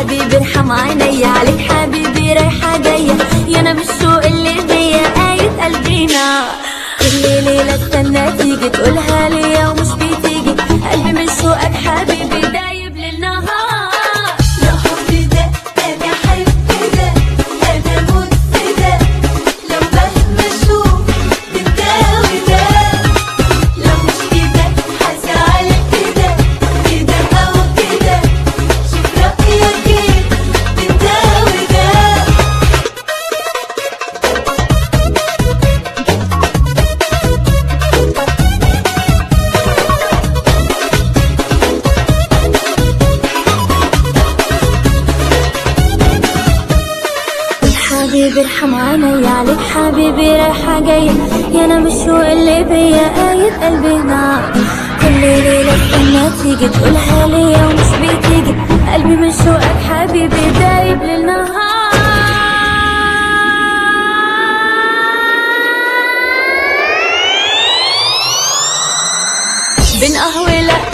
حبيبي ارحم عيني عليك حبيبي رايحة جاية يا انا مش الشوق اللي بيا قايد قلبينا كل ليلة استنى تيجي تقولها ليا ومش بتيجي قلبي من شوقك حبيبي دايب للنهار لو حبي ده انا احب ده انا اموت في ده لو مهما اشوف بتداوي ده لو مش كده هزعل كده كده او كده شوف رايك ايه بتداوي ده حبيبي ارحم عيني عليك حبيبي رايحة جاية يا انا مش الشوق اللي بيا قايد قلبي نار كل ليلة استنى تيجي تقولها ليا ومش بتيجي قلبي من شوقك حبيبي دايب للنهار بين قهوة لا